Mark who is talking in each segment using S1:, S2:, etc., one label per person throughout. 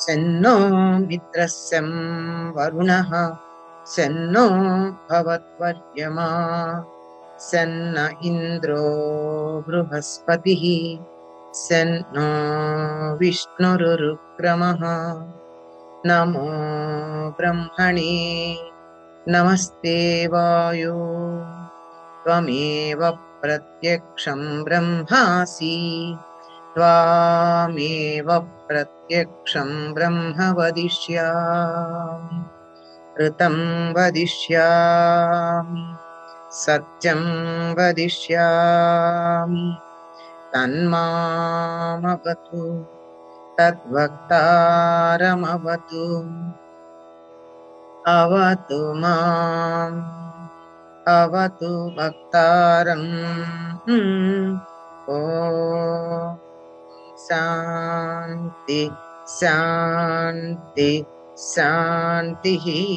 S1: సెన్నో మిత్రస్యం వరుణః సెన్నో భవత్వర్యమా సెన్న ఇంద్రో బృహస్పతిः సెన్నో విష్ణురురుక్రమः నమో బ్రహ్మణే నమస్తే వాయో త్వమేవ ప్రత్యక్షం బ్రహ్మాసి त्वामेव प्रत्यक्षं ब्रह्म वदिष्यामि ऋतं वदिष्यामि सत्यं वदिष्यामि तन्मामवतु तद्वक्तारमवतु अवतु माम् अवतु वक्तारम् ओ శాంతి శాంతి శాంతి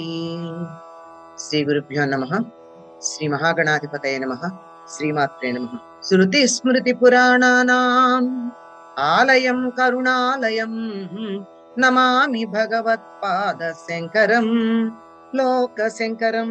S1: శ్రీ గురుభ్యో నమ శ్రీ మహాగణాధిపతయ నమ శ్రీమాత్రే నమ శృతి స్మృతి పురాణానాం ఆలయం కరుణాలయం నమామి భగవత్పాద శంకరం లోక శంకరం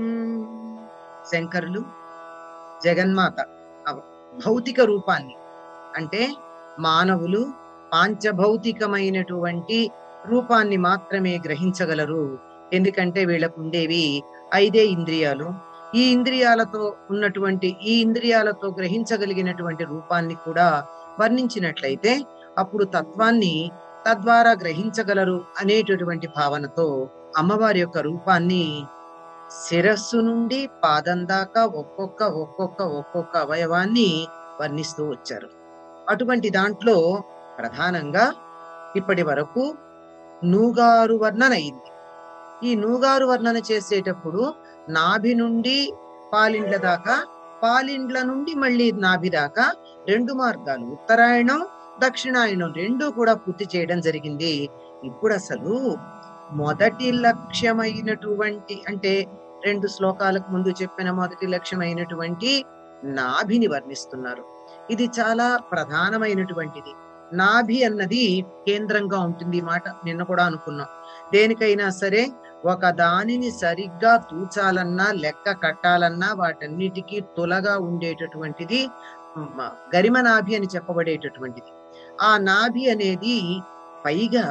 S1: శంకరులు జగన్మాత అవ- భౌతిక రూపాన్ని అంటే మానవులు పాంచభౌతికమైనటువంటి రూపాన్ని మాత్రమే గ్రహించగలరు ఎందుకంటే వీళ్ళకు ఉండేవి ఐదే ఇంద్రియాలు ఈ ఇంద్రియాలతో ఉన్నటువంటి ఈ ఇంద్రియాలతో గ్రహించగలిగినటువంటి రూపాన్ని కూడా వర్ణించినట్లయితే అప్పుడు తత్వాన్ని తద్వారా గ్రహించగలరు అనేటటువంటి భావనతో అమ్మవారి యొక్క రూపాన్ని శిరస్సు నుండి పాదం దాకా ఒక్కొక్క ఒక్కొక్క ఒక్కొక్క అవయవాన్ని వర్ణిస్తూ వచ్చారు అటువంటి దాంట్లో ప్రధానంగా ఇప్పటి వరకు నూగారు వర్ణన అయింది ఈ నూగారు వర్ణన చేసేటప్పుడు నాభి నుండి పాలిండ్ల దాకా పాలిండ్ల నుండి మళ్ళీ నాభి దాకా రెండు మార్గాలు ఉత్తరాయణం దక్షిణాయనం రెండు కూడా పూర్తి చేయడం జరిగింది ఇప్పుడు అసలు మొదటి లక్ష్యమైనటువంటి అంటే రెండు శ్లోకాలకు ముందు చెప్పిన మొదటి లక్ష్యమైనటువంటి నాభిని వర్ణిస్తున్నారు ఇది చాలా ప్రధానమైనటువంటిది నాభి అన్నది కేంద్రంగా ఉంటుంది ఈ మాట నిన్న కూడా అనుకున్నాం దేనికైనా సరే ఒక దానిని సరిగ్గా తూచాలన్నా లెక్క కట్టాలన్నా వాటన్నిటికీ తులగా ఉండేటటువంటిది మ, గరిమ నాభి అని చెప్పబడేటటువంటిది ఆ నాభి అనేది పైగా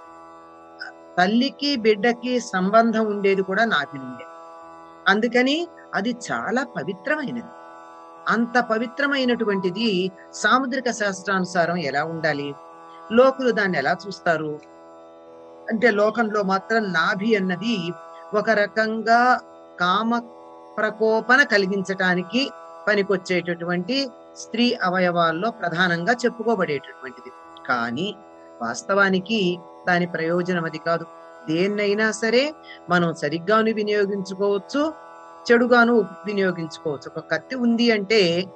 S1: తల్లికి బిడ్డకి సంబంధం ఉండేది కూడా నాభి నుండే అందుకని అది చాలా పవిత్రమైనది అంత పవిత్రమైనటువంటిది సాముద్రిక శాస్త్రానుసారం ఎలా ఉండాలి లోకులు దాన్ని ఎలా చూస్తారు అంటే లోకంలో మాత్రం నాభి అన్నది ఒక రకంగా కామ ప్రకోపన కలిగించటానికి పనికొచ్చేటటువంటి స్త్రీ అవయవాల్లో ప్రధానంగా చెప్పుకోబడేటటువంటిది కానీ వాస్తవానికి దాని ప్రయోజనం అది కాదు దేన్నైనా సరే మనం సరిగ్గాను వినియోగించుకోవచ్చు చెడుగాను వినియోగించుకోవచ్చు ఒక కత్తి ఉంది అంటే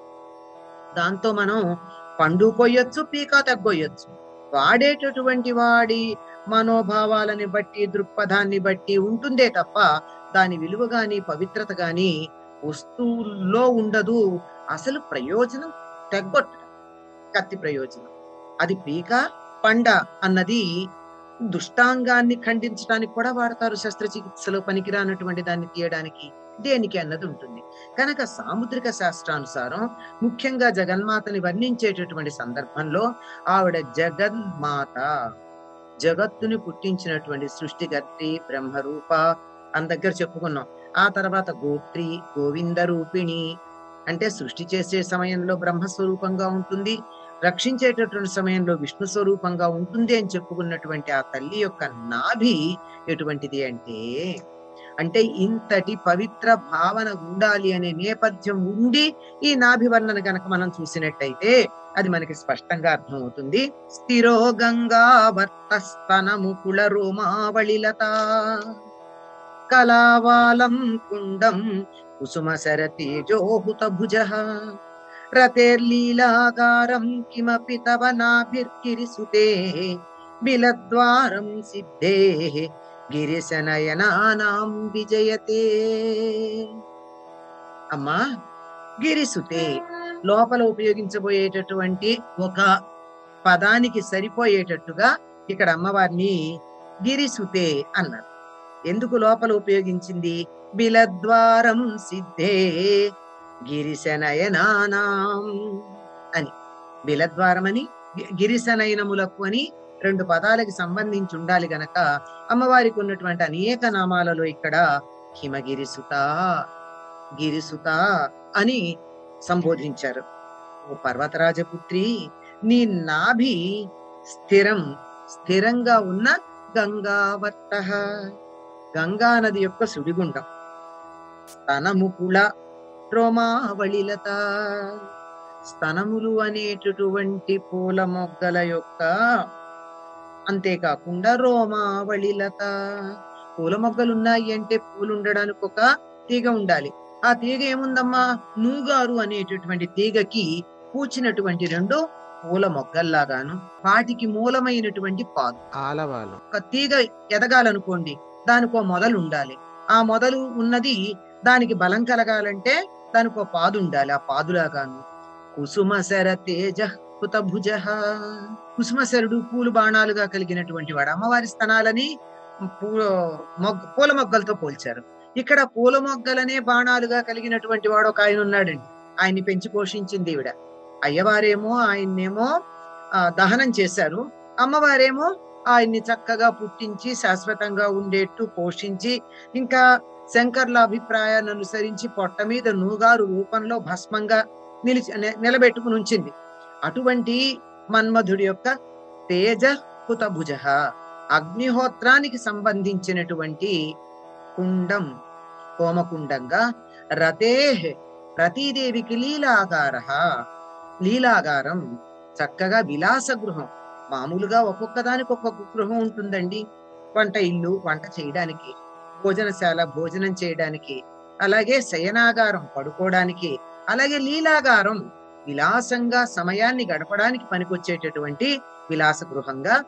S1: దాంతో మనం పండు కొయ్యొచ్చు పీక తగ్గొయ్యొచ్చు వాడేటటువంటి వాడి మనోభావాలని బట్టి దృక్పథాన్ని బట్టి ఉంటుందే తప్ప దాని విలువ గాని పవిత్రత గాని వస్తువుల్లో ఉండదు అసలు ప్రయోజనం తెగ్గొట్టడం కత్తి ప్రయోజనం అది పీక పండ అన్నది దుష్టాంగాన్ని ఖండించడానికి కూడా వాడతారు శస్త్రచికిత్సలో పనికిరానటువంటి దాన్ని తీయడానికి దేనికి అన్నది ఉంటుంది కనుక సాముద్రిక శాస్త్రానుసారం ముఖ్యంగా జగన్మాతని వర్ణించేటటువంటి సందర్భంలో ఆవిడ జగన్మాత జగత్తుని పుట్టించినటువంటి సృష్టికర్త్రి బ్రహ్మరూప అని దగ్గర చెప్పుకున్నాం ఆ తర్వాత గోత్రి గోవింద రూపిణి అంటే సృష్టి చేసే సమయంలో బ్రహ్మ స్వరూపంగా ఉంటుంది రక్షించేటటువంటి సమయంలో విష్ణు స్వరూపంగా ఉంటుంది అని చెప్పుకున్నటువంటి ఆ తల్లి యొక్క నాభి ఎటువంటిది అంటే అంటే ఇంతటి పవిత్ర భావన ఉండాలి అనే నేపథ్యం ఉండి ఈ నాభి వర్ణన గనక మనం చూసినట్టయితే అది మనకి స్పష్టంగా అర్థమవుతుంది స్థిరో గంగా వర్తస్తన ముకుళ రోమావళిలత కళావాలం కుండం కుసుమ శరతేజోహుత భుజ రతేర్లీలాగారం కిమపి తవ నాభిర్గిరిసుతే బిలద్వారం సిద్ధే గిరిశనయనానాం విజయతే అమ్మా గిరిసుతే లోపల ఉపయోగించబోయేటటువంటి ఒక పదానికి సరిపోయేటట్టుగా ఇక్కడ అమ్మవారిని గిరిసుతే అన్నారు ఎందుకు లోపల ఉపయోగించింది బిలద్వారం సిద్ధే గిరిశనయనానాం అని బిలద్వారం అని గి- గిరిశనయనములకు అని రెండు పదాలకి సంబంధించి ఉండాలి గనక అమ్మవారికి ఉన్నటువంటి అనేక నామాలలో ఇక్కడ హిమగిరిసుత గిరిసుత అని సంబోధించారు ఓ పర్వతరాజపుత్రి నీ నాభి స్థిరం స్థిరంగా ఉన్న గంగావర్త గంగా నది యొక్క సుడిగుండం స్తనముకుల రోమావళిలత స్తనములు అనేటటువంటి పూల మొగ్గల యొక్క అంతేకాకుండా రోమావళిలత పూల మొగ్గలు ఉన్నాయి అంటే పూలు ఉండడానికి ఒక తీగ ఉండాలి ఆ తీగ ఏముందమ్మా నూగారు అనేటటువంటి తీగకి పూచినటువంటి రెండు పూల మొగ్గల్లాగాను వాటికి మూలమైనటువంటి పాదు
S2: ఆలవాలు
S1: ఒక తీగ ఎదగాలనుకోండి దానికో మొదలు ఉండాలి ఆ మొదలు ఉన్నది దానికి బలం కలగాలంటే దానికో పాదు ఉండాలి ఆ పాదులాగాను కుసుమ శర తేజ భుజ కుసుమ శరుడు పూలు బాణాలుగా కలిగినటువంటి వాడు అమ్మవారి స్తనాలని పూల మొగ్గ పూల మొగ్గలతో పోల్చారు ఇక్కడ పూల మొగ్గలనే బాణాలుగా కలిగినటువంటి వాడు ఒక ఆయన ఉన్నాడండి ఆయన్ని పెంచి పోషించింది ఈవిడ అయ్యవారేమో ఆయన్నేమో ఆ, దహనం చేశారు అమ్మవారేమో ఆయన్ని చక్కగా పుట్టించి శాశ్వతంగా ఉండేట్టు పోషించి ఇంకా శంకర్ల అభిప్రాయాన్ని అనుసరించి పొట్ట మీద నూగారు రూపంలో భస్మంగా నిలిచి ని- నిలబెట్టుకుని ఉంచింది అటువంటి మన్మధుడి యొక్క తేజ హుతభుజ అగ్నిహోత్రానికి సంబంధించినటువంటి కుండం హోమకుండంగా రతే ప్రతీదేవికి లీలాగార లీలాగారం చక్కగా విలాస గృహం మామూలుగా ఒక్కొక్క దానికి ఒక్కొక్క గృహం ఉంటుందండి వంట ఇల్లు వంట చేయడానికి భోజనశాల భోజనం చేయడానికి అలాగే శయనాగారం పడుకోవడానికి అలాగే లీలాగారం విలాసంగా సమయాన్ని గడపడానికి పనికొచ్చేటటువంటి విలాస గృహంగా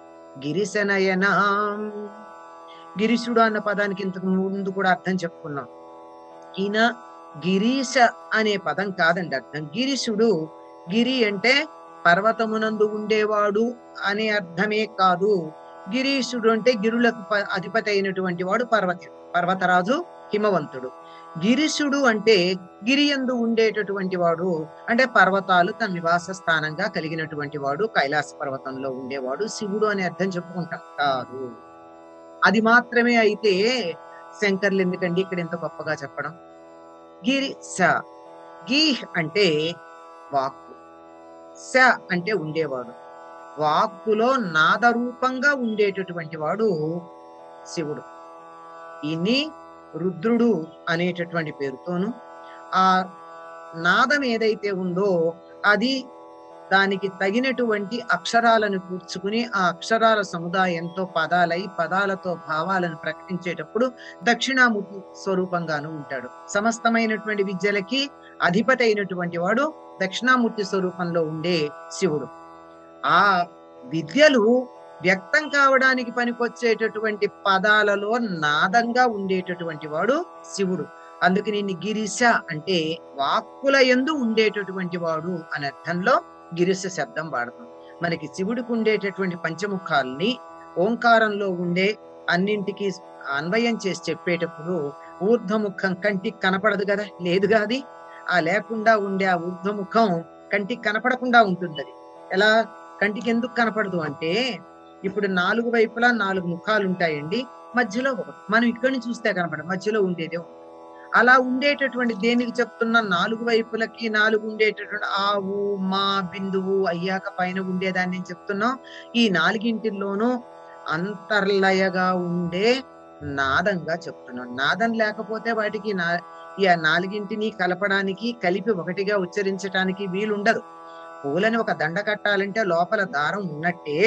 S1: గిరిశనయనాం గిరీశుడు అన్న పదానికి ఇంతకు ముందు కూడా అర్థం చెప్పుకున్నాం ఈయన గిరీశ అనే పదం కాదండి అర్థం గిరీశుడు గిరి అంటే పర్వతమునందు ఉండేవాడు అనే అర్థమే కాదు గిరీశుడు అంటే గిరులకు ప- అధిపతి అయినటువంటి వాడు పర్వత పర్వతరాజు హిమవంతుడు గిరిశుడు అంటే గిరియందు ఉండేటటువంటి వాడు అంటే పర్వతాలు తన నివాస స్థానంగా కలిగినటువంటి వాడు కైలాస పర్వతంలో ఉండేవాడు శివుడు అనే అర్థం చెప్పుకుంటాం కాదు అది మాత్రమే అయితే శంకర్లు ఎందుకండి ఇక్కడ ఎంత గొప్పగా చెప్పడం గిరి స గీ అంటే వాక్కు స అంటే ఉండేవాడు వాక్కులో నాదరూపంగా ఉండేటటువంటి వాడు శివుడు ఈయన్ని రుద్రుడు అనేటటువంటి పేరుతోను ఆ నాదం ఏదైతే ఉందో అది దానికి తగినటువంటి అక్షరాలను కూర్చుకుని ఆ అక్షరాల సముదాయంతో పదాలై పదాలతో భావాలను ప్రకటించేటప్పుడు దక్షిణామూర్తి స్వరూపంగాను ఉంటాడు సమస్తమైనటువంటి విద్యలకి అధిపతి అయినటువంటి వాడు దక్షిణామూర్తి స్వరూపంలో ఉండే శివుడు ఆ విద్యలు వ్యక్తం కావడానికి పనికొచ్చేటటువంటి పదాలలో నాదంగా ఉండేటటువంటి వాడు శివుడు అందుకు నిన్ను గిరిశ అంటే వాక్కుల ఎందు ఉండేటటువంటి వాడు అనే అర్థంలో గిరిశ శబ్దం వాడతాం మనకి శివుడికి ఉండేటటువంటి పంచముఖాల్ని ఓంకారంలో ఉండే అన్నింటికి అన్వయం చేసి చెప్పేటప్పుడు ఊర్ధ్వముఖం కంటికి కనపడదు కదా లేదుగా అది ఆ లేకుండా ఉండే ఆ ఊర్ధ్వముఖం కంటికి కనపడకుండా ఉంటుంది అది ఎలా కంటికి ఎందుకు కనపడదు అంటే ఇప్పుడు నాలుగు వైపులా నాలుగు ముఖాలు ఉంటాయండి మధ్యలో ఒకటి మనం ఇక్కడి నుంచి చూస్తే కనపడదు మధ్యలో ఉండేదే ఒకటి. అలా ఉండేటటువంటి దేనికి చెప్తున్న నాలుగు వైపులకి నాలుగు ఉండేటటువంటి ఆవు మా బిందువు అయ్యాక పైన ఉండేదాన్ని నేను చెప్తున్నాం ఈ నాలుగింటిల్లోనూ అంతర్లయగా ఉండే నాదంగా చెప్తున్నాం నాదం లేకపోతే వాటికి నా ఈ ఆ నాలుగింటిని కలపడానికి కలిపి ఒకటిగా ఉచ్చరించడానికి వీలుండదు పూలని ఒక దండ కట్టాలంటే లోపల దారం ఉన్నట్టే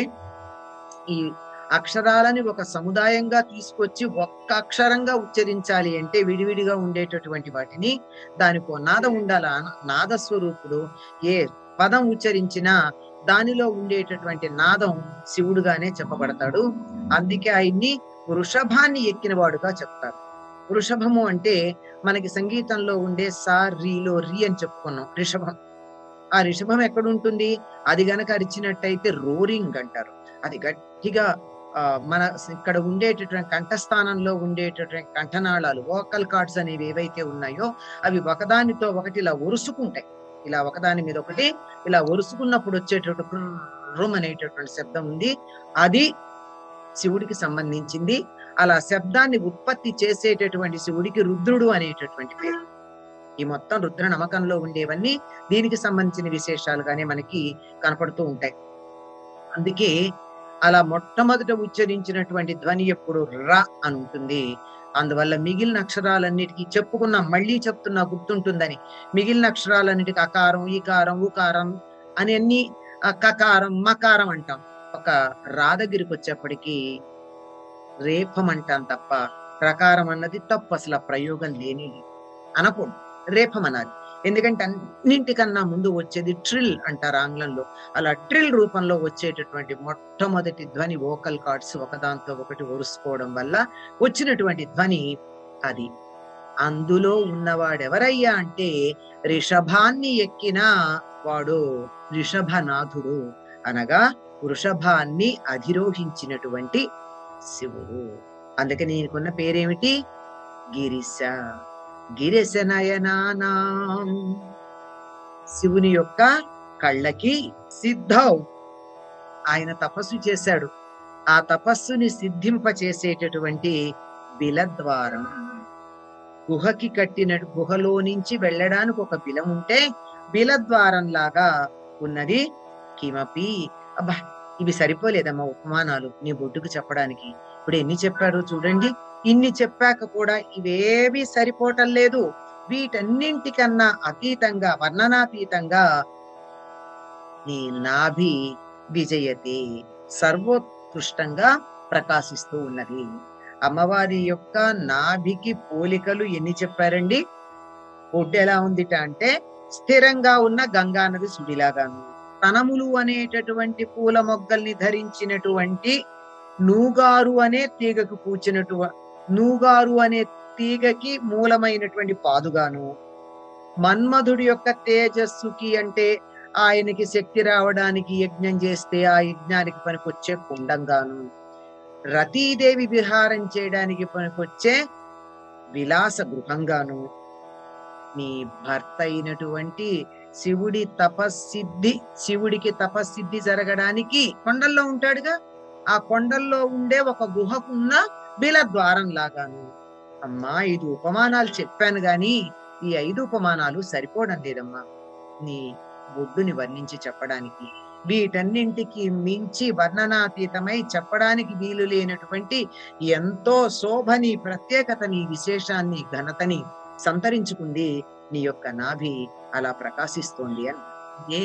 S1: ఈ అక్షరాలని ఒక సముదాయంగా తీసుకొచ్చి ఒక్క అక్షరంగా ఉచ్చరించాలి అంటే విడివిడిగా ఉండేటటువంటి వాటిని దానికో నాదం ఉండాల నాద స్వరూపుడు ఏ పదం ఉచ్చరించినా దానిలో ఉండేటటువంటి నాదం శివుడుగానే చెప్పబడతాడు అందుకే ఆయన్ని వృషభాన్ని ఎక్కినవాడుగా చెప్తారు వృషభము అంటే మనకి సంగీతంలో ఉండే సా రీలో రీ అని చెప్పుకున్నాం రిషభం ఆ రిషభం ఎక్కడ ఉంటుంది అది గనక అరిచినట్టయితే రోరింగ్ అంటారు అది గట్టిగా ఆ, మన ఇక్కడ ఉండేటటువంటి కంఠస్థానంలో ఉండేటటువంటి కంఠనాళాలు వోకల్ కార్డ్స్ అనేవి ఏవైతే ఉన్నాయో అవి ఒకదానితో ఒకటి ఇలా ఒరుసుకుంటాయి ఇలా ఒకదాని మీద ఒకటి ఇలా ఒరుసుకున్నప్పుడు వచ్చేటటువంటి రూమ్ అనేటటువంటి శబ్దం ఉంది అది శివుడికి సంబంధించింది అలా శబ్దాన్ని ఉత్పత్తి చేసేటటువంటి శివుడికి రుద్రుడు అనేటటువంటి పేరు ఈ మొత్తం రుద్ర నమ్మకంలో ఉండేవన్నీ దీనికి సంబంధించిన విశేషాలుగానే మనకి కనపడుతూ ఉంటాయి అందుకే అలా మొట్టమొదట ఉచ్చరించినటువంటి ధ్వని ఎప్పుడు ర అని ఉంటుంది అందువల్ల మిగిలిన అక్షరాలన్నిటికీ చెప్పుకున్నాం మళ్ళీ చెప్తున్నా గుర్తుంటుందని మిగిలిన అక్షరాలన్నిటికీ అకారం ఈకారం ఉకారం అని అన్ని ఆ, కకారం మకారం అంటాం ఒక రా దగ్గరికి వచ్చేప్పటికి రేపం అంటాం తప్ప ప్రకారం అన్నది తప్పు అసలు ఆ ప్రయోగం లేని అనకూడదు రేపం అనాలి ఎందుకంటే అన్నింటికన్నా ముందు వచ్చేది ట్రిల్ అంటారు ఆంగ్లంలో అలా ట్రిల్ రూపంలో వచ్చేటటువంటి మొట్టమొదటి ధ్వని వోకల్ కార్డ్స్ ఒకదాంతో ఒకటి ఒరుసుకోవడం వల్ల వచ్చినటువంటి ధ్వని అది అందులో ఉన్నవాడెవరయ్యా అంటే రిషభాన్ని ఎక్కిన వాడు రిషభనాథుడు అనగా వృషభాన్ని అధిరోహించినటువంటి శివుడు అందుకని ఈయనకున్న పేరేమిటి గిరిశ గిరిశ నయనానాం శివుని యొక్క కళ్ళకి సిద్ధౌ ఆయన తపస్సు చేశాడు ఆ తపస్సుని సిద్ధింప చేసేటటువంటి బిలద్వారం గుహకి కట్టిన గుహలో నుంచి వెళ్ళడానికి ఒక బిలం ఉంటే బిలద్వారం లాగా ఉన్నది కిమపి అబ్బా ఇవి సరిపోలేదమ్మా ఉపమానాలు నీ బొడ్డుకు చెప్పడానికి ఇప్పుడు ఎన్ని చెప్పారు చూడండి ఇన్ని చెప్పాక కూడా ఇవేవి సరిపోవటం లేదు వీటన్నింటికన్నా అతీతంగా వర్ణనాతీతంగా నీ నాభి విజయతి సర్వోత్కృష్టంగా ప్రకాశిస్తూ ఉన్నది అమ్మవారి యొక్క నాభికి పోలికలు ఎన్ని చెప్పారండి ఒడ్డు ఎలా ఉందిట అంటే స్థిరంగా ఉన్న గంగా నది సుడిలాగాను తనములు అనేటటువంటి పూల మొగ్గల్ని ధరించినటువంటి నూగారు అనే తీగకు పూచినటు నూగారు అనే తీగకి మూలమైనటువంటి పాదుగాను మన్మధుడి యొక్క తేజస్సుకి అంటే ఆయనకి శక్తి రావడానికి యజ్ఞం చేస్తే ఆ యజ్ఞానికి పనికొచ్చే కుండంగాను రతీదేవి విహారం చేయడానికి పనికొచ్చే విలాస గృహంగాను నీ భర్త అయినటువంటి శివుడి తపస్సిద్ధి శివుడికి తపస్సిద్ధి జరగడానికి కొండల్లో ఉంటాడుగా ఆ కొండల్లో ఉండే ఒక గుహకున్న బిల ద్వారం లాగాను అమ్మా ఐదు ఉపమానాలు చెప్పాను గాని ఈ ఐదు ఉపమానాలు సరిపోవడం లేదమ్మా నీ బొడ్డుని వర్ణించి చెప్పడానికి వీటన్నింటికి మించి వర్ణనాతీతమై చెప్పడానికి వీలు లేనటువంటి ఎంతో శోభని ప్రత్యేకతని విశేషాన్ని ఘనతని సంతరించుకుంది నీ యొక్క నాభి అలా ప్రకాశిస్తోంది అని ఏ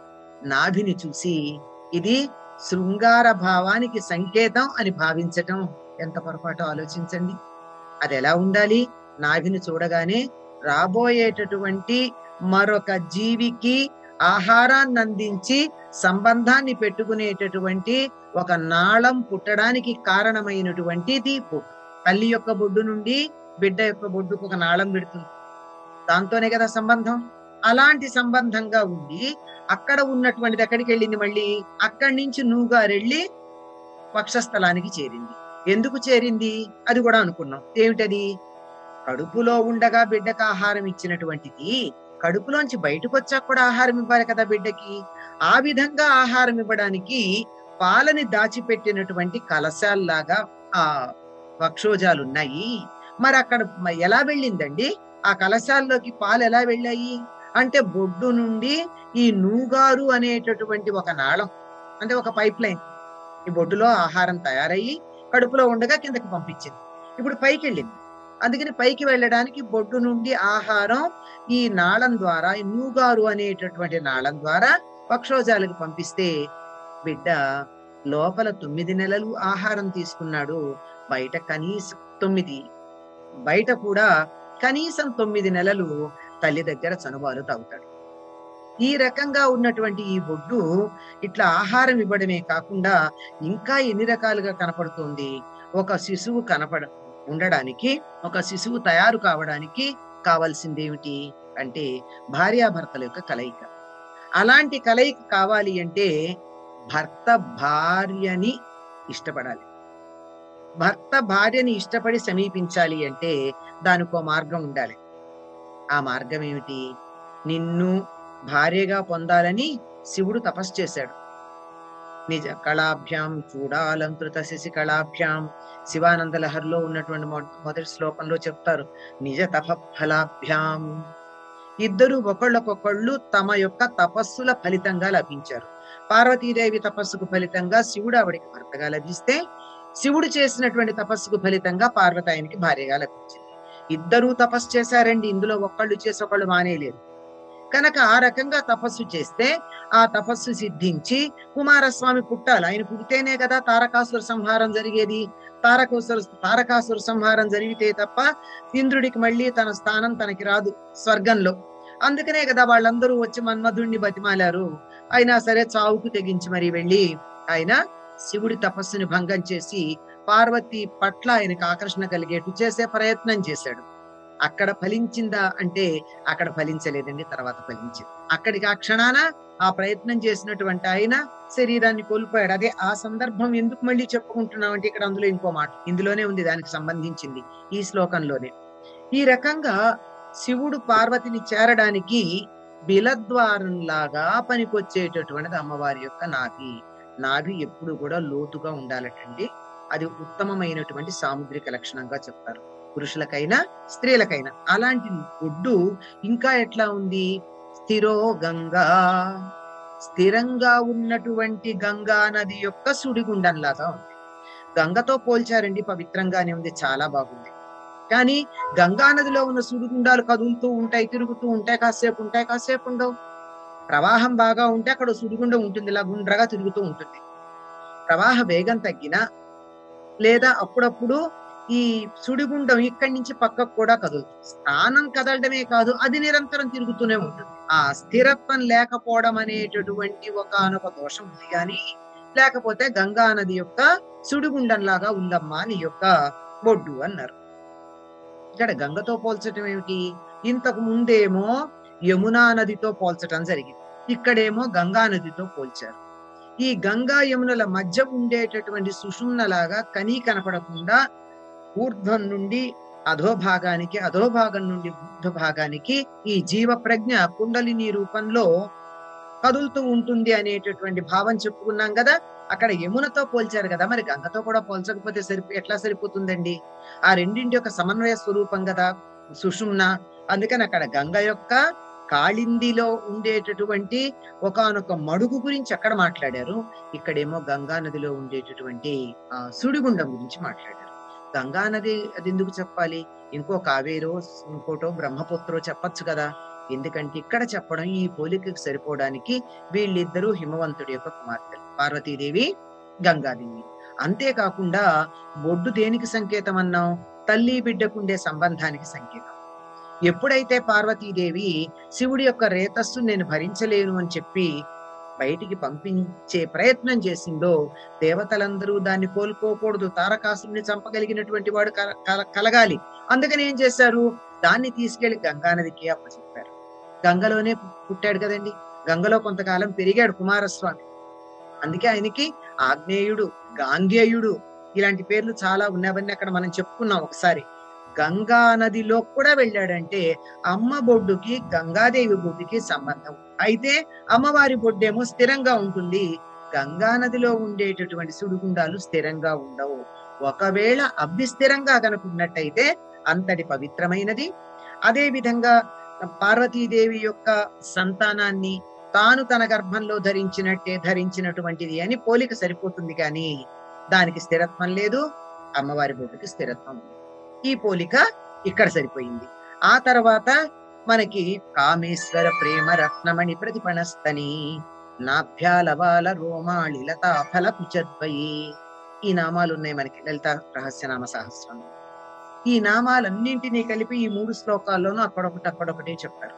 S1: నాభిని చూసి ఇది శృంగార భావానికి సంకేతం అని భావించటం ఎంత పొరపాటు ఆలోచించండి అది ఎలా ఉండాలి నాభిని చూడగానే రాబోయేటటువంటి మరొక జీవికి ఆహారాన్ని అందించి సంబంధాన్ని పెట్టుకునేటటువంటి ఒక నాళం పుట్టడానికి కారణమైనటువంటిది బొడ్డు తల్లి యొక్క బొడ్డు నుండి బిడ్డ యొక్క బొడ్డుకు ఒక నాళం పెడుతుంది దాంతోనే కదా సంబంధం అలాంటి సంబంధంగా ఉండి అక్కడ ఉన్నటువంటిది ఎక్కడికి వెళ్ళింది మళ్ళీ అక్కడి నుంచి నూగారెళ్ళి వక్షస్థలానికి చేరింది ఎందుకు చేరింది అది కూడా అనుకున్నాం ఏమిటది కడుపులో ఉండగా బిడ్డకు ఆహారం ఇచ్చినటువంటిది కడుపులోంచి బయటకు వచ్చాక కూడా ఆహారం ఇవ్వాలి కదా బిడ్డకి ఆ విధంగా ఆహారం ఇవ్వడానికి పాలని దాచిపెట్టినటువంటి కలశాల్లాగా ఆ వక్షోజాలు ఉన్నాయి మరి అక్కడ మ- ఎలా వెళ్ళిందండి ఆ కలశాల్లోకి పాలు ఎలా వెళ్ళాయి అంటే బొడ్డు నుండి ఈ నూగారు అనేటటువంటి ఒక నాళం అంటే ఒక పైప్ లైన్ ఈ బొడ్డులో ఆహారం తయారయ్యి కడుపులో ఉండగా కిందకి పంపించింది ఇప్పుడు పైకి వెళ్ళింది అందుకని పైకి వెళ్ళడానికి బొడ్డు నుండి ఆహారం ఈ నాళం ద్వారా ఈ నూగారు అనేటటువంటి నాళం ద్వారా పక్షోజాలకు పంపిస్తే బిడ్డ లోపల తొమ్మిది నెలలు ఆహారం తీసుకున్నాడు బయట కనీసం తొమ్మిది బయట కూడా కనీసం తొమ్మిది నెలలు తల్లి దగ్గర చనుబాలు తాగుతాడు ఈ రకంగా ఉన్నటువంటి ఈ బొడ్డు ఇట్లా ఆహారం ఇవ్వడమే కాకుండా ఇంకా ఎన్ని రకాలుగా కనపడుతుంది ఒక శిశువు కనపడ ఉండడానికి ఒక శిశువు తయారు కావడానికి కావాల్సింది ఏమిటి అంటే భార్యాభర్తల యొక్క కలయిక అలాంటి కలయిక కావాలి అంటే భర్త భార్యని ఇష్టపడాలి భర్త భార్యని ఇష్టపడి సమీపించాలి అంటే దానికో మార్గం ఉండాలి ఆ మార్గం ఏమిటి నిన్ను భార్యగా పొందాలని శివుడు తపస్సు చేశాడు నిజ కళాభ్యాం చూడాలంకృత శశి కళాభ్యాం శివానంద లహరిలో ఉన్నటువంటి మొ- మొదటి శ్లోకంలో చెప్తారు నిజ తపఫలాభ్యాం ఇద్దరు ఒకళ్ళకొకళ్ళు తమ యొక్క తపస్సుల ఫలితంగా లభించారు పార్వతీదేవి తపస్సుకు ఫలితంగా శివుడు ఆవిడికి భర్తగా లభిస్తే శివుడు చేసినటువంటి తపస్సుకు ఫలితంగా పార్వతి ఆయనకి భార్యగా లభించింది ఇద్దరూ తపస్సు చేశారండి ఇందులో ఒకళ్ళు చేసి ఒకళ్ళు మానేయలేరు కనుక ఆ రకంగా తపస్సు చేస్తే ఆ తపస్సు సిద్ధించి కుమారస్వామి పుట్టాలి ఆయన పుడితేనే కదా తారకాసుర సంహారం జరిగేది తారకాసుర తారకాసుర సంహారం జరిగితే తప్ప ఇంద్రుడికి మళ్ళీ తన స్థానం తనకి రాదు స్వర్గంలో అందుకనే కదా వాళ్ళందరూ వచ్చి మన్మధుణ్ణి బతిమాలారు అయినా సరే చావుకు తెగించి మరి వెళ్ళి ఆయన శివుడి తపస్సుని భంగం చేసి పార్వతి పట్ల ఆయనకు ఆకర్షణ కలిగేట్టు చేసే ప్రయత్నం చేశాడు అక్కడ ఫలించిందా అంటే అక్కడ ఫలించలేదండి తర్వాత ఫలించింది అక్కడికి ఆ క్షణాన ఆ ప్రయత్నం చేసినటువంటి ఆయన శరీరాన్ని కోల్పోయాడు అదే ఆ సందర్భం ఎందుకు మళ్ళీ చెప్పుకుంటున్నాం అంటే ఇక్కడ అందులో ఇంకో మాట ఇందులోనే ఉంది దానికి సంబంధించింది ఈ శ్లోకంలోనే ఈ రకంగా శివుడు పార్వతిని చేరడానికి బిలద్వారంలాగా పనికొచ్చేటటువంటిది అమ్మవారి యొక్క నాభి నాభి ఎప్పుడు కూడా లోతుగా ఉండాలటండి అది ఉత్తమమైనటువంటి సాముద్రిక లక్షణంగా చెప్తారు పురుషులకైనా స్త్రీలకైనా అలాంటి ఒడ్డు ఇంకా ఎట్లా ఉంది స్థిరో గంగా స్థిరంగా ఉన్నటువంటి గంగా నది యొక్క సుడిగుండంలాగా ఉంది గంగతో పోల్చారండి పవిత్రంగానే ఉంది చాలా బాగుంది కానీ గంగా నదిలో ఉన్న సుడిగుండాలు కదులుతూ ఉంటాయి తిరుగుతూ ఉంటాయి కాసేపు ఉంటాయి కాసేపు ఉండవు ప్రవాహం బాగా ఉంటే అక్కడ సుడిగుండం ఉంటుంది ఇలా గుండ్రగా తిరుగుతూ ఉంటుంది ప్రవాహ వేగం తగ్గినా లేదా అప్పుడప్పుడు ఈ సుడిగుండం ఇక్కడి నుంచి పక్కకు కూడా కదులుతుంది స్థానం కదలడమే కాదు అది నిరంతరం తిరుగుతూనే ఉంటుంది ఆ స్థిరత్వం లేకపోవడం అనేటటువంటి ఒక దోషం ఉంది కానీ లేకపోతే గంగా నది యొక్క సుడిగుండం లాగా ఉందమ్మా నీ యొక్క బొడ్డు అన్నారు ఇక్కడ గంగతో పోల్చటం ఏమిటి ఇంతకు ముందేమో యమునా నదితో పోల్చటం జరిగింది ఇక్కడేమో గంగా నదితో పోల్చారు ఈ గంగా యమునల మధ్య ఉండేటటువంటి సుషుమ్నలాగా కనీ కనపడకుండా ఊర్ధ్వం నుండి అధోభాగానికి అధోభాగం నుండి ఊర్ధ్వ భాగానికి ఈ జీవ ప్రజ్ఞ కుండలిని రూపంలో కదులుతూ ఉంటుంది అనేటటువంటి భావం చెప్పుకున్నాం కదా అక్కడ యమునతో పోల్చారు కదా మరి గంగతో కూడా పోల్చకపోతే సరిపో ఎట్లా సరిపోతుందండి ఆ రెండింటి యొక్క సమన్వయ స్వరూపం కదా సుషుమ్న అందుకని అక్కడ గంగ యొక్క కాళిందిలో ఉండేటటువంటి ఒకానొక మడుగు గురించి అక్కడ మాట్లాడారు ఇక్కడేమో గంగా నదిలో ఉండేటటువంటి ఆ సుడిగుండం గురించి మాట్లాడారు గంగా నది అది ఎందుకు చెప్పాలి ఇంకో కావేరో ఇంకోటో బ్రహ్మపుత్రో చెప్పొచ్చు కదా ఎందుకంటే ఇక్కడ చెప్పడం ఈ పోలికకు సరిపోవడానికి వీళ్ళిద్దరూ హిమవంతుడి యొక్క కుమార్తెలు పార్వతీదేవి గంగాదేవి అంతేకాకుండా బొడ్డు దేనికి సంకేతం అన్నాం తల్లి బిడ్డకుండే సంబంధానికి సంకేతం ఎప్పుడైతే పార్వతీదేవి శివుడి యొక్క రేతస్సు నేను భరించలేను అని చెప్పి బయటికి పంపించే ప్రయత్నం చేసిందో దేవతలందరూ దాన్ని కోల్పోకూడదు తారకాసుని చంపగలిగినటువంటి వాడు కల- కల- కలగాలి అందుకని ఏం చేశారు దాన్ని తీసుకెళ్లి గంగానదికి అప్పచెప్పారు గంగలోనే పు- పుట్టాడు కదండి గంగలో కొంతకాలం పెరిగాడు కుమారస్వామి అందుకే ఆయనకి ఆగ్నేయుడు గాంగేయుడు ఇలాంటి పేర్లు చాలా ఉన్నవన్నీ అక్కడ మనం చెప్పుకున్నాం ఒకసారి గంగా నదిలో కూడా వెళ్ళాడంటే అమ్మ బొడ్డుకి గంగాదేవి బొడ్డుకి సంబంధం అయితే అమ్మవారి బొడ్డేమో స్థిరంగా ఉంటుంది గంగా నదిలో ఉండేటటువంటి సుడిగుండాలు స్థిరంగా ఉండవు ఒకవేళ అవి స్థిరంగా కనుకున్నట్టయితే అంతటి పవిత్రమైనది అదే విధంగా పార్వతీదేవి యొక్క సంతానాన్ని తాను తన గర్భంలో ధరించినట్టే ధరించినటువంటిది అని పోలిక సరిపోతుంది కానీ దానికి స్థిరత్వం లేదు అమ్మవారి బొడ్డుకి స్థిరత్వం ఉంది ఈ పోలిక ఇక్కడ సరిపోయింది ఆ తర్వాత మనకి కామేశ్వర ప్రేమ రత్నమణి ప్రతిపణస్తని నాభ్యాలవాల రోమాళి లతా ఫల కుచద్వయి ఈ నామాలు ఉన్నాయి మనకి లలిత రహస్యనామ సహస్రంలో ఈ నామాలన్నింటినీ కలిపి ఈ మూడు శ్లోకాల్లోనూ అక్కడొకటి అక్కడొకటి చెప్పారు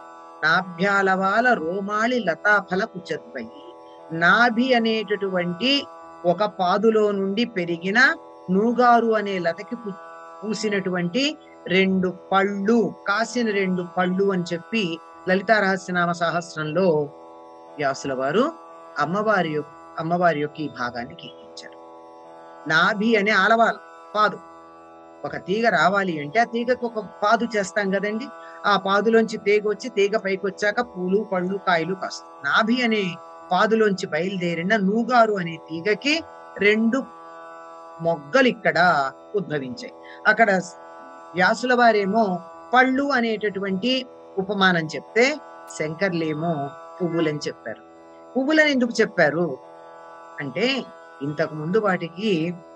S1: నాభ్యాలవాల రోమాళి లతా ఫల కుచద్వయి నాభి అనేటటువంటి ఒక పాదులో నుండి పెరిగిన నూగారు అనే లతకి పు- పూసినటువంటి రెండు పళ్ళు కాసిన రెండు పళ్ళు అని చెప్పి లలితా రహస్యనామ సహస్రంలో వ్యాసుల వారు అమ్మవారి యొక్క అమ్మవారి యొక్క ఈ భాగాన్ని కీర్తించారు నాభి అనే ఆలవాలం పాదు ఒక తీగ రావాలి అంటే ఆ తీగకు ఒక పాదు చేస్తాం కదండి ఆ పాదులోంచి తీగ వచ్చి తీగ పైకి వచ్చాక పూలు పళ్ళు కాయలు కాస్తాయి నాభి అనే పాదులోంచి బయలుదేరిన నూగారు అనే తీగకి రెండు మొగ్గలు ఇక్కడ ఉద్భవించాయి అక్కడ వ్యాసుల వారేమో పళ్ళు అనేటటువంటి ఉపమానం చెప్తే శంకర్లేమో పువ్వులని చెప్పారు పువ్వులని ఎందుకు చెప్పారు అంటే ఇంతకు ముందు వాటికి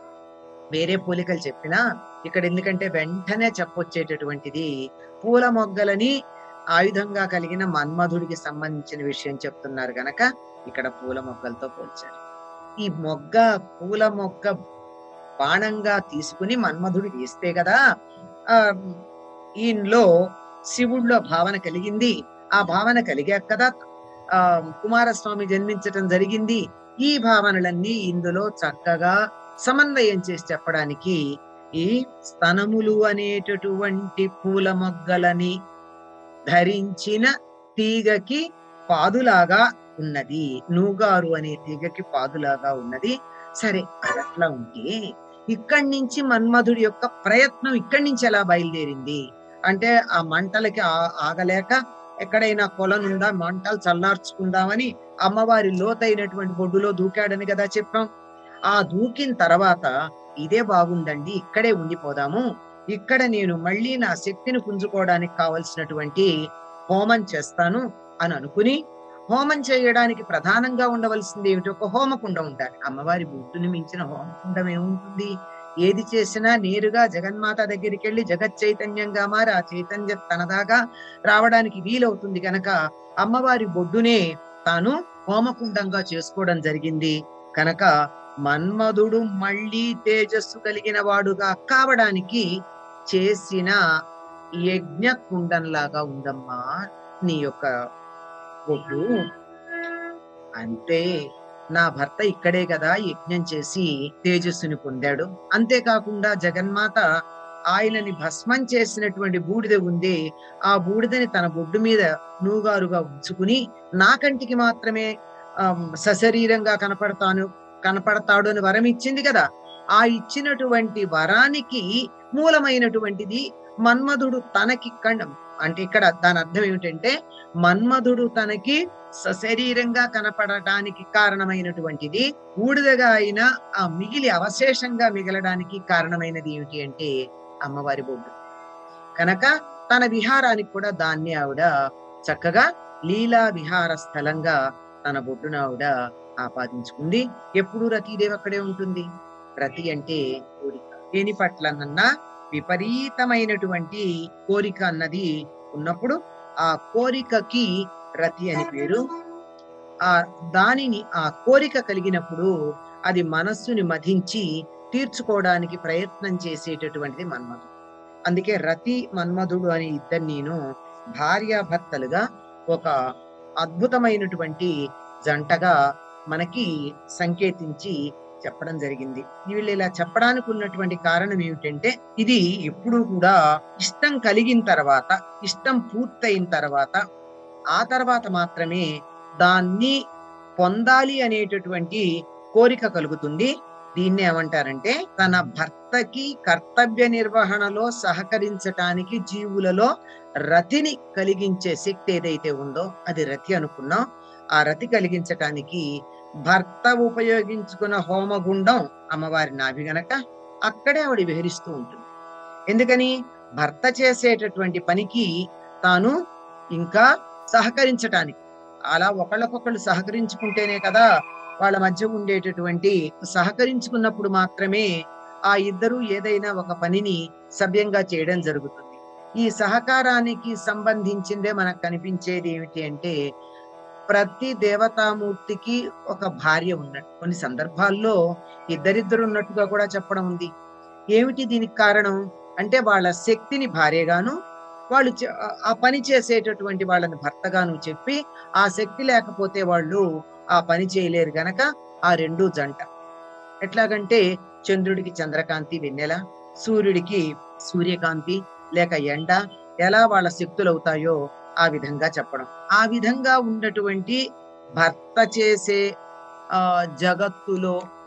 S1: వేరే పోలికలు చెప్పినా ఇక్కడ ఎందుకంటే వెంటనే చెప్పొచ్చేటటువంటిది పూల మొగ్గలని ఆయుధంగా కలిగిన మన్మధుడికి సంబంధించిన విషయం చెప్తున్నారు గనక ఇక్కడ పూల మొగ్గలతో పోల్చారు ఈ మొగ్గ పూల మొగ్గ బాణంగా తీసుకుని మన్మధుడు వేస్తే కదా ఆ ఈయనలో శివుడిలో భావన కలిగింది ఆ భావన కలిగాక కదా ఆ కుమారస్వామి జన్మించటం జరిగింది ఈ భావనలన్నీ ఇందులో చక్కగా సమన్వయం చేసి చెప్పడానికి ఈ స్తనములు అనేటటువంటి పూల మొగ్గలని ధరించిన తీగకి పాదులాగా ఉన్నది నూగారు అనే తీగకి పాదులాగా ఉన్నది సరే అదట్లా ఉంటే ఇక్కడి నుంచి మన్మధుడి యొక్క ప్రయత్నం ఇక్కడి నుంచి ఎలా బయలుదేరింది అంటే ఆ మంటలకి ఆ- ఆగలేక ఎక్కడైనా కొలనుందా మంటలు చల్లార్చుకుందామని అమ్మవారి లోతైనటువంటి బొడ్డులో దూకాడని కదా చెప్పాం ఆ దూకిన తర్వాత ఇదే బాగుందండి ఇక్కడే ఉండిపోదాము ఇక్కడ నేను మళ్ళీ నా శక్తిని పుంజుకోవడానికి కావలసినటువంటి హోమం చేస్తాను అని అనుకుని హోమం చేయడానికి ప్రధానంగా ఉండవలసింది ఏమిటి ఒక హోమకుండ ఉండాలి అమ్మవారి బుద్ధుని మించిన హోమకుండం ఏముంటుంది ఏది చేసినా నేరుగా జగన్మాత దగ్గరికి వెళ్ళి జగత్ చైతన్యంగా మారి ఆ చైతన్య తనదాగా రావడానికి వీలవుతుంది గనక అమ్మవారి బొడ్డునే తాను హోమకుండంగా చేసుకోవడం జరిగింది కనుక మన్మధుడు మళ్ళీ తేజస్సు కలిగిన వాడుగా కావడానికి చేసిన యజ్ఞ కుండంలాగా ఉందమ్మా నీ యొక్క బొడ్డు అంతే నా భర్త ఇక్కడే కదా యజ్ఞం చేసి తేజస్సుని పొందాడు అంతేకాకుండా జగన్మాత ఆయనని భస్మం చేసినటువంటి బూడిద ఉంది ఆ బూడిదని తన బొడ్డు మీద నూగారుగా ఉంచుకుని నా కంటికి మాత్రమే ఆమ్, సశరీరంగా కనపడతాను కనపడతాడు అని వరం ఇచ్చింది కదా ఆ ఇచ్చినటువంటి వరానికి మూలమైనటువంటిది మన్మధుడు తనకి కండం అంటే ఇక్కడ దాని అర్థం ఏమిటంటే మన్మధుడు తనకి సశరీరంగా కనపడటానికి కారణమైనటువంటిది బూడిదగా అయిన ఆ మిగిలి అవశేషంగా మిగలడానికి కారణమైనది ఏమిటి అంటే అమ్మవారి బొడ్డు కనుక తన విహారానికి కూడా దాన్ని ఆవిడ చక్కగా లీలా విహార స్థలంగా తన బొడ్డున ఆవిడ ఆపాదించుకుంది ఎప్పుడు రతీదేవి అక్కడే ఉంటుంది రతి అంటే కోరిక దేని పట్లనన్నా విపరీతమైనటువంటి కోరిక అన్నది ఉన్నప్పుడు ఆ కోరికకి రతి అని పేరు ఆ దానిని ఆ కోరిక కలిగినప్పుడు అది మనస్సుని మధించి తీర్చుకోవడానికి ప్రయత్నం చేసేటటువంటిది మన్మధుడు అందుకే రతి మన్మధుడు అని ఇద్దరు నేను భార్యాభర్తలుగా ఒక అద్భుతమైనటువంటి జంటగా మనకి సంకేతించి చెప్పడం జరిగింది వీళ్ళు ఇలా చెప్పడానికి ఉన్నటువంటి కారణం ఏమిటంటే ఇది ఎప్పుడూ కూడా ఇష్టం కలిగిన తర్వాత ఇష్టం పూర్తయిన తర్వాత ఆ తర్వాత మాత్రమే దాన్ని పొందాలి అనేటటువంటి కోరిక కలుగుతుంది దీన్ని ఏమంటారంటే తన భర్తకి కర్తవ్య నిర్వహణలో సహకరించటానికి జీవులలో రతిని కలిగించే శక్తి ఏదైతే ఉందో అది రతి అనుకున్నాం ఆ రతి కలిగించటానికి భర్త ఉపయోగించుకున్న హోమగుండం అమ్మవారి నాభి గనక అక్కడే ఆవిడ విహరిస్తూ ఉంటుంది ఎందుకని భర్త చేసేటటువంటి పనికి తాను ఇంకా సహకరించటానికి అలా ఒకళ్ళకొకళ్ళు సహకరించుకుంటేనే కదా వాళ్ళ మధ్య ఉండేటటువంటి సహకరించుకున్నప్పుడు మాత్రమే ఆ ఇద్దరు ఏదైనా ఒక పనిని సభ్యంగా చేయడం జరుగుతుంది ఈ సహకారానికి సంబంధించిందే మనకు కనిపించేది ఏమిటి అంటే ప్రతి దేవతామూర్తికి ఒక భార్య ఉన్నట్టు కొన్ని సందర్భాల్లో ఇద్దరిద్దరు ఉన్నట్టుగా కూడా చెప్పడం ఉంది ఏమిటి దీనికి కారణం అంటే వాళ్ళ శక్తిని భార్యగాను వాళ్ళు చే- ఆ- ఆ పని చేసేటటువంటి వాళ్ళని భర్తగాను చెప్పి ఆ శక్తి లేకపోతే వాళ్ళు ఆ పని చేయలేరు గనక ఆ రెండు జంట ఎట్లాగంటే చంద్రుడికి చంద్రకాంతి వెన్నెల సూర్యుడికి సూర్యకాంతి లేక ఎండ ఎలా వాళ్ళ శక్తులు అవుతాయో ఆ విధంగా చెప్పడం ఆ విధంగా ఉన్నటువంటి భర్త చేసే ఆ జగత్తులో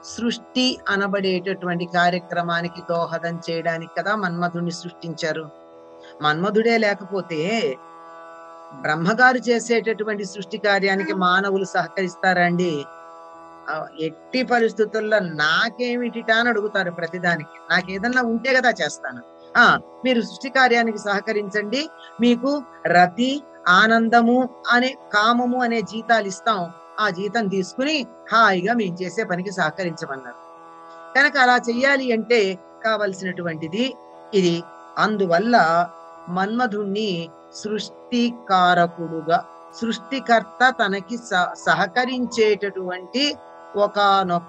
S1: సృష్టి అనబడేటటువంటి కార్యక్రమానికి దోహదం చేయడానికి కదా మన్మధుడిని సృష్టించారు మన్మధుడే లేకపోతే బ్రహ్మగారు చేసేటటువంటి సృష్టి కార్యానికి మానవులు సహకరిస్తారండి ఆ, ఎట్టి పరిస్థితుల్లో నాకేమిటిటా అని అడుగుతారు ప్రతిదానికి నాకు ఏదన్నా ఉంటే కదా చేస్తాను ఆ మీరు సృష్టి కార్యానికి సహకరించండి మీకు రతి ఆనందము అనే కామము అనే జీతాలు ఇస్తాం ఆ జీతం తీసుకుని హాయిగా మేము చేసే పనికి సహకరించమన్నారు కనుక అలా చెయ్యాలి అంటే కావలసినటువంటిది ఇది అందువల్ల మన్మధుణ్ణి సృష్టికారకుడుగా సృష్టికర్త తనకి స- సహకరించేటటువంటి ఒకనొక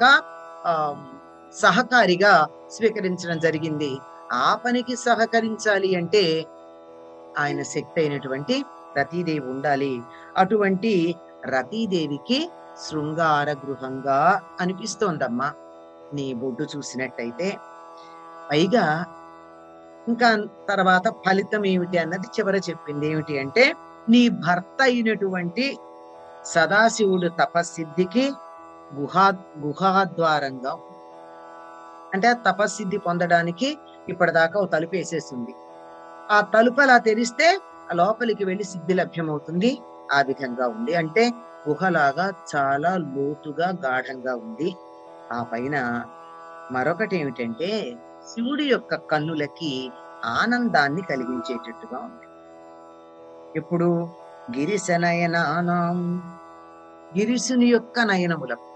S1: సహకారిగా స్వీకరించడం జరిగింది ఆ పనికి సహకరించాలి అంటే ఆయన శక్తి అయినటువంటి రతీదేవి ఉండాలి అటువంటి రతీదేవికి శృంగార గృహంగా అనిపిస్తోందమ్మా నీ బొడ్డు చూసినట్టయితే పైగా ఇంకా తర్వాత ఫలితం ఏమిటి అన్నది చివర చెప్పింది ఏమిటి అంటే నీ భర్త అయినటువంటి సదాశివుడు తపస్సిద్ధికి గుహా గుహాద్వారంగా ఉంది. అంటే ఆ తపస్సిద్ధి పొందడానికి ఇప్పటిదాకా ఓ తలుపు వేసేసింది ఆ తలుపు అలా తెరిస్తే ఆ లోపలికి వెళ్ళి సిద్ధి లభ్యమవుతుంది ఆ విధంగా ఉంది అంటే గుహలాగా చాలా లోతుగా గాఢంగా ఉంది ఆ పైన మరొకటి ఏమిటంటే శివుడి యొక్క కన్నులకి ఆనందాన్ని కలిగించేటట్టుగా ఉంది ఇప్పుడు గిరిశనయనానాం గిరిశుని యొక్క నయనములకు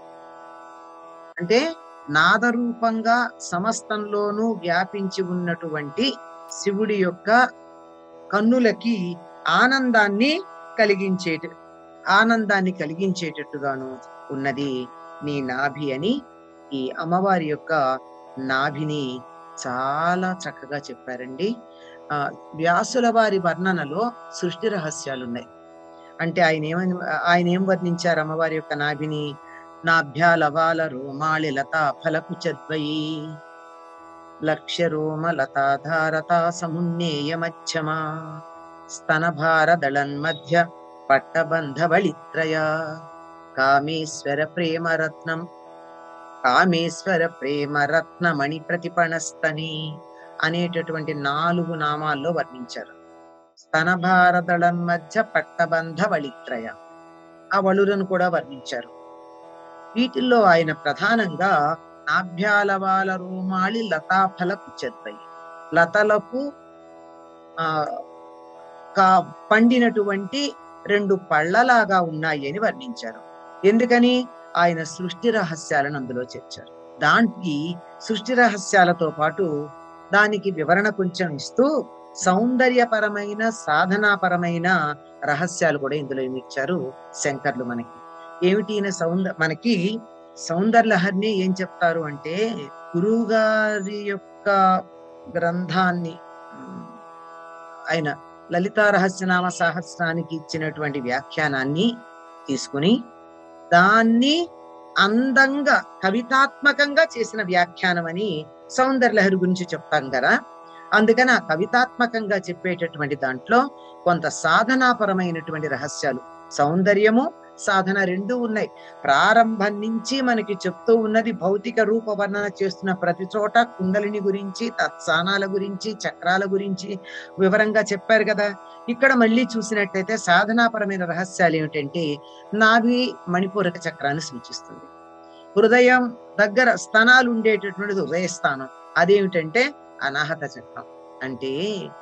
S1: అంటే నాదరూపంగా సమస్తంలోనూ వ్యాపించి ఉన్నటువంటి శివుడి యొక్క కన్నులకి ఆనందాన్ని కలిగించేట ఆనందాన్ని కలిగించేటట్టుగాను ఉన్నది నీ నాభి అని ఈ అమ్మవారి యొక్క నాభిని చాలా చక్కగా చెప్పారండి ఆ వ్యాసుల వారి వర్ణనలో సృష్టి రహస్యాలు ఉన్నాయి అంటే ఆయన ఏమని ఆయన ఏం వర్ణించారు అమ్మవారి యొక్క నాభిని నాభ్యాలవాల రోమాళి లతా ఫలకు చద్వయి లక్ష్య రోమ లతాధారత సమున్నేయ మధ్యమా స్తనభార దళన్మధ్య పట్టబంధ బళిత్రయ కామేశ్వర ప్రేమరత్నం కామేశ్వర ప్రేమరత్నమణి ప్రతిపణస్తని అనేటటువంటి నాలుగు నామాల్లో వర్ణించారు స్తనభారదళం మధ్య పట్టబంధ వళిత్రయ ఆ వళులను కూడా వర్ణించారు వీటిల్లో ఆయన ప్రధానంగా నాభ్యాలవాల రోమాళి లతాఫల కుచెద్దయి లతలకు ఆ కా పండినటువంటి రెండు పళ్ళలాగా ఉన్నాయి అని వర్ణించారు ఎందుకని ఆయన సృష్టి రహస్యాలను అందులో చేర్చారు దానికి సృష్టి రహస్యాలతో పాటు దానికి వివరణ కొంచెం ఇస్తూ సౌందర్యపరమైన సాధనాపరమైన రహస్యాలు కూడా ఇందులో ఏమి ఇచ్చారు శంకర్లు మనకి ఏమిటి ఈయన సౌంద మనకి సౌందర్యలహరిని ఏం చెప్తారు అంటే గురువు గారి యొక్క గ్రంథాన్ని ఉమ్, ఆయన లలితా రహస్యనామ సహస్రానికి ఇచ్చినటువంటి వ్యాఖ్యానాన్ని తీసుకుని దాన్ని అందంగా కవితాత్మకంగా చేసిన వ్యాఖ్యానం అని సౌందర్యలహరి గురించి చెప్తాం కదా అందుకని ఆ కవితాత్మకంగా చెప్పేటటువంటి దాంట్లో కొంత సాధనాపరమైనటువంటి రహస్యాలు సౌందర్యము సాధన రెండు ఉన్నాయి ప్రారంభం నుంచి మనకి చెప్తూ ఉన్నది భౌతిక రూప వర్ణన చేస్తున్న ప్రతి చోట కుండలిని గురించి తత్సానాల గురించి చక్రాల గురించి వివరంగా చెప్పారు కదా ఇక్కడ మళ్ళీ చూసినట్టయితే సాధనాపరమైన రహస్యాలు ఏమిటంటే నాభి మణిపూరక చక్రాన్ని సూచిస్తుంది హృదయం దగ్గర స్థనాలు ఉండేటటువంటిది హృదయస్థానం అదేమిటంటే అనాహత చక్రం అంటే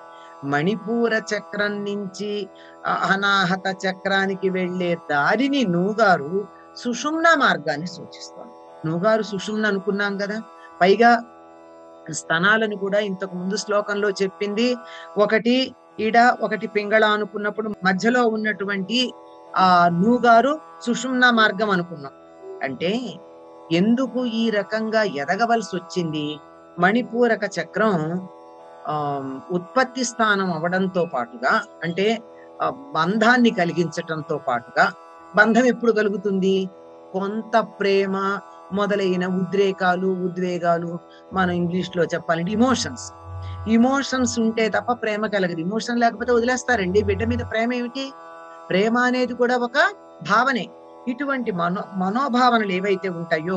S1: మణిపూర చక్రం నుంచి ఆ అనాహత చక్రానికి వెళ్ళే దారిని నూగారు సుషుమ్న మార్గాన్ని సూచిస్తోంది నూగారు సుషుమ్న అనుకున్నాం కదా పైగా స్థనాలను కూడా ఇంతకు ముందు శ్లోకంలో చెప్పింది ఒకటి ఇడ ఒకటి పింగళ అనుకున్నప్పుడు మధ్యలో ఉన్నటువంటి ఆ నూగారు సుషుమ్న మార్గం అనుకున్నాం అంటే ఎందుకు ఈ రకంగా ఎదగవలసి వచ్చింది మణిపూరక చక్రం ఆ ఉత్పత్తి స్థానం అవడంతో పాటుగా అంటే ఆ, బంధాన్ని కలిగించటంతో పాటుగా బంధం ఎప్పుడు కలుగుతుంది కొంత ప్రేమ మొదలైన ఉద్రేకాలు ఉద్వేగాలు మనం ఇంగ్లీష్ లో చెప్పాలంటే ఇమోషన్స్ ఇమోషన్స్ ఉంటే తప్ప ప్రేమ కలగదు ఇమోషన్ లేకపోతే వదిలేస్తారండి బిడ్డ మీద ప్రేమ ఏమిటి ప్రేమ అనేది కూడా ఒక భావనే ఇటువంటి మనో మనోభావనలు ఏవైతే ఉంటాయో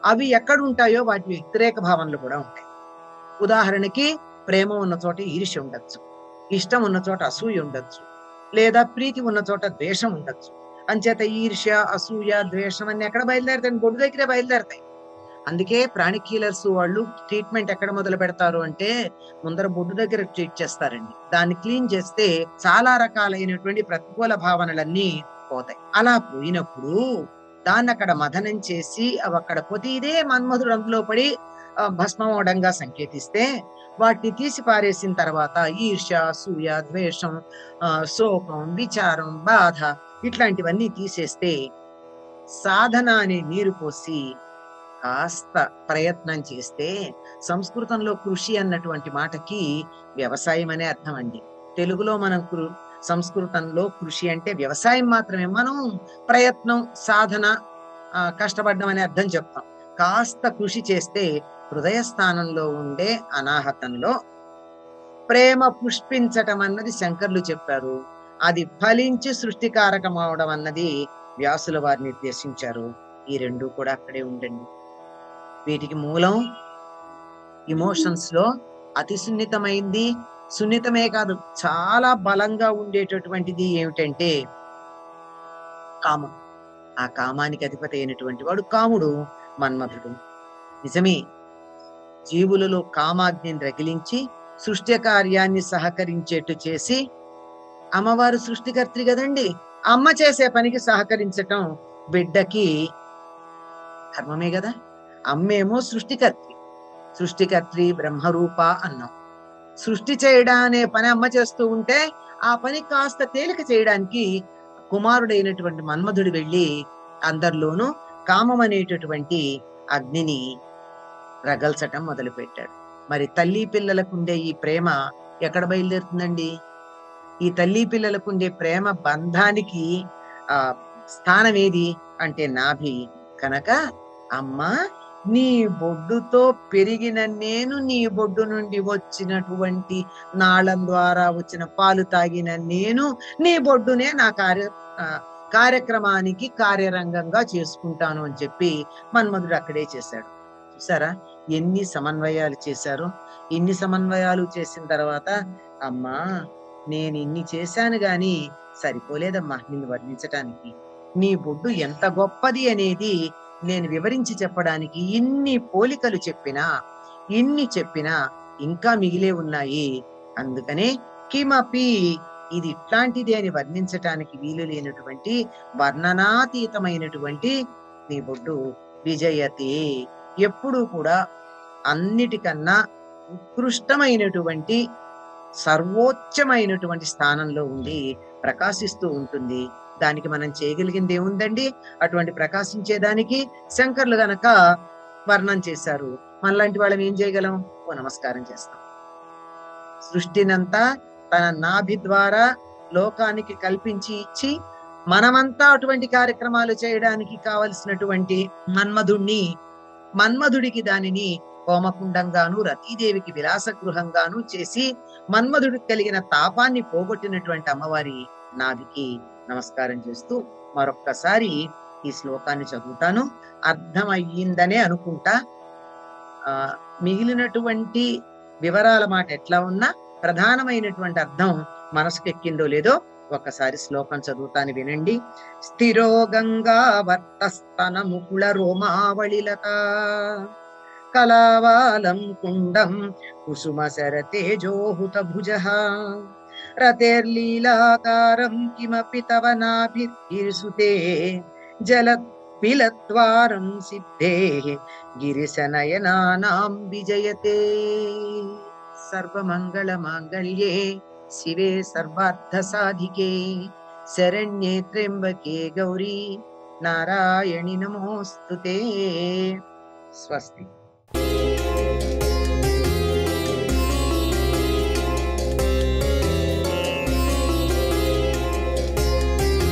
S1: అవి ఎక్కడ ఉంటాయో వాటి వ్యతిరేక భావనలు కూడా ఉంటాయి ఉదాహరణకి ప్రేమ ఉన్న చోట ఈర్ష్య ఉండొచ్చు ఇష్టం ఉన్న చోట అసూయ ఉండొచ్చు లేదా ప్రీతి ఉన్న చోట ద్వేషం ఉండొచ్చు అంచేత ఈర్ష్య అసూయ ద్వేషం అన్ని ఎక్కడ బయలుదేరుతాయి బొడ్డు దగ్గరే బయలుదేరుతాయి అందుకే ప్రాణిక్ హీలర్స్ వాళ్ళు ట్రీట్మెంట్ ఎక్కడ మొదలు పెడతారు అంటే ముందర బొడ్డు దగ్గర ట్రీట్ చేస్తారండి దాన్ని క్లీన్ చేస్తే చాలా రకాలైనటువంటి ప్రతికూల భావనలన్నీ పోతాయి అలా పోయినప్పుడు దాన్ని అక్కడ మదనం చేసి అవి అక్కడ పోతే ఇదే మన్మధుడు అందులో పడి ఆ, భస్మమవడంగా సంకేతిస్తే వాటిని తీసి పారేసిన తర్వాత ఈర్ష అసూయ ద్వేషం ఆ, శోకం విచారం బాధ ఇట్లాంటివన్నీ తీసేస్తే సాధన అనే నీరు పోసి కాస్త ప్రయత్నం చేస్తే సంస్కృతంలో కృషి అన్నటువంటి మాటకి వ్యవసాయం అనే అర్థం అండి తెలుగులో మనం కృ సంస్కృతంలో కృషి అంటే వ్యవసాయం మాత్రమే మనం ప్రయత్నం సాధన ఆ, కష్టపడడం అనే అర్థం చెప్తాం కాస్త కృషి చేస్తే హృదయ స్థానంలో ఉండే అనాహతంలో ప్రేమ పుష్పించటం అన్నది శంకర్లు చెప్పారు అది ఫలించి సృష్టికారకం అవడం అన్నది వ్యాసుల వారు నిర్దేశించారు ఈ రెండు కూడా అక్కడే ఉండండి వీటికి మూలం ఇమోషన్స్ లో అతి సున్నితమైంది సున్నితమే కాదు చాలా బలంగా ఉండేటటువంటిది ఏమిటంటే కామం ఆ కామానికి అధిపతి అయినటువంటి వాడు కాముడు మన్మధుడు నిజమే జీవులలో కామాగ్నిని రగిలించి సృష్టి కార్యాన్ని సహకరించేట్టు చేసి అమ్మవారు సృష్టికర్త్రి కదండి అమ్మ చేసే పనికి సహకరించటం బిడ్డకి ధర్మమే కదా అమ్మేమో సృష్టికర్త్రి సృష్టికర్త్రి బ్రహ్మరూప అన్నాం సృష్టి చేయడం అనే పని అమ్మ చేస్తూ ఉంటే ఆ పని కాస్త తేలిక చేయడానికి కుమారుడైనటువంటి మన్మధుడు వెళ్ళి అందరిలోనూ కామం అనేటటువంటి అగ్నిని రగల్చటం మొదలు పెట్టాడు మరి తల్లి పిల్లలకు ఉండే ఈ ప్రేమ ఎక్కడ బయలుదేరుతుందండి ఈ తల్లి పిల్లలకు ఉండే ప్రేమ బంధానికి ఆ స్థానం ఏది అంటే నాభి కనుక అమ్మా నీ బొడ్డుతో పెరిగిన నేను నీ బొడ్డు నుండి వచ్చినటువంటి నాళం ద్వారా వచ్చిన పాలు తాగిన నేను నీ బొడ్డునే నా కార్య ఆ, కార్యక్రమానికి కార్యరంగంగా చేసుకుంటాను అని చెప్పి మన్మధుడు అక్కడే చేశాడు చూసారా ఎన్ని సమన్వయాలు చేశారు ఇన్ని సమన్వయాలు చేసిన తర్వాత అమ్మా నేను ఇన్ని చేశాను గాని సరిపోలేదమ్మా నిన్ను వర్ణించటానికి నీ బొడ్డు ఎంత గొప్పది అనేది నేను వివరించి చెప్పడానికి ఇన్ని పోలికలు చెప్పినా ఇన్ని చెప్పినా ఇంకా మిగిలే ఉన్నాయి అందుకనే కిమపి ఇది ఇట్లాంటిది అని వర్ణించటానికి వీలు లేనటువంటి వర్ణనాతీతమైనటువంటి నీ బొడ్డు విజయతే ఎప్పుడూ కూడా అన్నిటికన్నా ఉత్కృష్టమైనటువంటి సర్వోచ్చమైనటువంటి స్థానంలో ఉండి ప్రకాశిస్తూ ఉంటుంది దానికి మనం చేయగలిగింది ఏముందండి అటువంటి ప్రకాశించేదానికి శంకర్లు గనక వర్ణం చేశారు మనలాంటి వాళ్ళం ఏం చేయగలం ఓ నమస్కారం చేస్తాం సృష్టినంతా తన నాభి ద్వారా లోకానికి కల్పించి ఇచ్చి మనమంతా అటువంటి కార్యక్రమాలు చేయడానికి కావలసినటువంటి మన్మధుణ్ణి మన్మధుడికి దానిని హోమకుండంగాను రతీదేవికి విలాస గృహంగాను చేసి మన్మధుడికి కలిగిన తాపాన్ని పోగొట్టినటువంటి అమ్మవారి నాభికి నమస్కారం చేస్తూ మరొక్కసారి ఈ శ్లోకాన్ని చదువుతాను అర్థమయ్యిందనే అనుకుంటా ఆ మిగిలినటువంటి వివరాల మాట ఎట్లా ఉన్నా ప్రధానమైనటువంటి అర్థం మనసుకెక్కిందో లేదో ఒక్కసారి శ్లోకం చదువుతాను వినండి స్థిరో గంగా వర్తస్తన ముకుళ రోమావళిలత కళావాలం కుండం కుసుమ శర తేజోహుత భుజ రతేర్లీలాకారం కిమపి తవ నాభిర్సుతే జల పిలద్వారం సిద్ధే గిరిశనయనానాం విజయతే సర్వమంగళ మాంగళ్యే శివే సర్వార్థ సాధికే శరణ్యే త్ర్యంబకే గౌరీ నారాయణి నమోస్తుతే స్వస్తి